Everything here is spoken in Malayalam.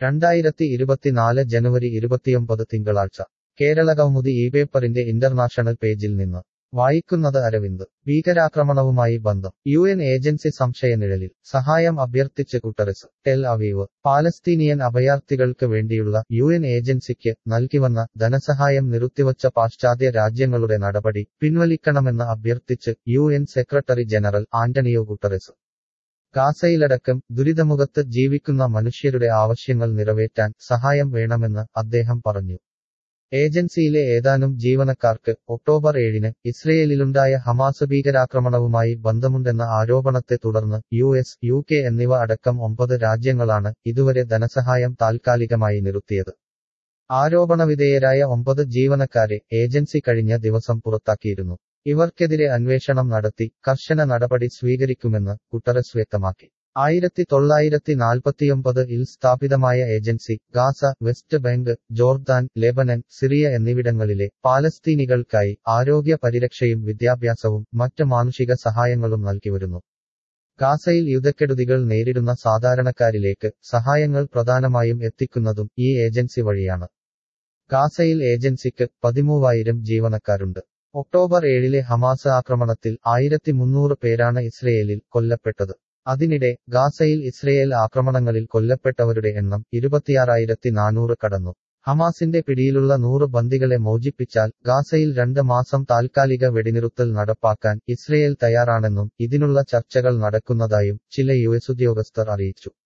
രണ്ടായിരത്തി ഇരുപത്തിനാല് ജനുവരി ഇരുപത്തിയൊമ്പത് തിങ്കളാഴ്ച കേരളകൗമുദി ഈ പേപ്പറിന്റെ ഇന്റർനാഷണൽ പേജിൽ നിന്ന് വായിക്കുന്നത് അരവിന്ദ് ഭീകരാക്രമണവുമായി ബന്ധം യു എൻ ഏജൻസി സംശയനിഴലിൽ സഹായം അഭ്യർത്ഥിച്ച് കുട്ടറസ് ടെൽ അവീവ് പാലസ്തീനിയൻ അഭയാർത്ഥികൾക്ക് വേണ്ടിയുള്ള യു എൻ ഏജൻസിക്ക് നൽകിവന്ന ധനസഹായം നിർത്തിവച്ച പാശ്ചാത്യ രാജ്യങ്ങളുടെ നടപടി പിൻവലിക്കണമെന്ന് അഭ്യർത്ഥിച്ച് U N secretary general Antonio Guterres ഗാസയിലടക്കം ദുരിതമുഖത്ത് ജീവിക്കുന്ന മനുഷ്യരുടെ ആവശ്യങ്ങൾ നിറവേറ്റാൻ സഹായം വേണമെന്ന് അദ്ദേഹം പറഞ്ഞു ഏജൻസിയിലെ ഏതാനും ജീവനക്കാർക്ക് ഒക്ടോബർ ഏഴിന് ഇസ്രയേലിലുണ്ടായ ഹമാസ് ഭീകരാക്രമണവുമായി ബന്ധമുണ്ടെന്ന ആരോപണത്തെ തുടർന്ന് യു എസ് യു കെ എന്നിവ അടക്കം ഒമ്പത് രാജ്യങ്ങളാണ് ഇതുവരെ ധനസഹായം താൽക്കാലികമായി നിർത്തിയത് ആരോപണവിധേയരായ ഒമ്പത് ജീവനക്കാരെ ഏജൻസി കഴിഞ്ഞ ദിവസം പുറത്താക്കിയിരുന്നു ഇവർക്കെതിരെ അന്വേഷണം നടത്തി കർശന നടപടി സ്വീകരിക്കുമെന്ന് ഗുട്ടറസ് വ്യക്തമാക്കി ആയിരത്തി തൊള്ളായിരത്തി നാൽപ്പത്തിയൊമ്പതിൽ സ്ഥാപിതമായ agency Gaza West Bank Jordan Lebanon Syria എന്നിവിടങ്ങളിലെ പാലസ്തീനികൾക്കായി ആരോഗ്യ പരിരക്ഷയും വിദ്യാഭ്യാസവും മറ്റ് മാനുഷിക സഹായങ്ങളും നൽകിവരുന്നു ഗാസയിൽ യുദ്ധക്കെടുതികൾ നേരിടുന്ന സാധാരണക്കാരിലേക്ക് സഹായങ്ങൾ പ്രധാനമായും എത്തിക്കുന്നതും ഈ ഏജൻസി വഴിയാണ് ഗാസയിൽ ഏജൻസിക്ക് പതിമൂവായിരം ജീവനക്കാരുണ്ട് ഒക്ടോബർ ഏഴിലെ ഹമാസ് ആക്രമണത്തിൽ ആയിരത്തി മുന്നൂറ് പേരാണ് ഇസ്രയേലിൽ കൊല്ലപ്പെട്ടത് അതിനിടെ ഗാസയിൽ ഇസ്രയേൽ ആക്രമണങ്ങളിൽ കൊല്ലപ്പെട്ടവരുടെ എണ്ണം ഇരുപത്തിയാറായിരത്തി നാനൂറ് കടന്നു ഹമാസിന്റെ പിടിയിലുള്ള നൂറ് ബന്ദികളെ മോചിപ്പിച്ചാൽ ഗാസയിൽ രണ്ട് മാസം താൽക്കാലിക വെടിനിറുത്തൽ നടപ്പാക്കാൻ ഇസ്രയേൽ തയ്യാറാണെന്നും ഇതിനുള്ള ചർച്ചകൾ നടക്കുന്നതായും ചില യു എസ് ഉദ്യോഗസ്ഥർ അറിയിച്ചു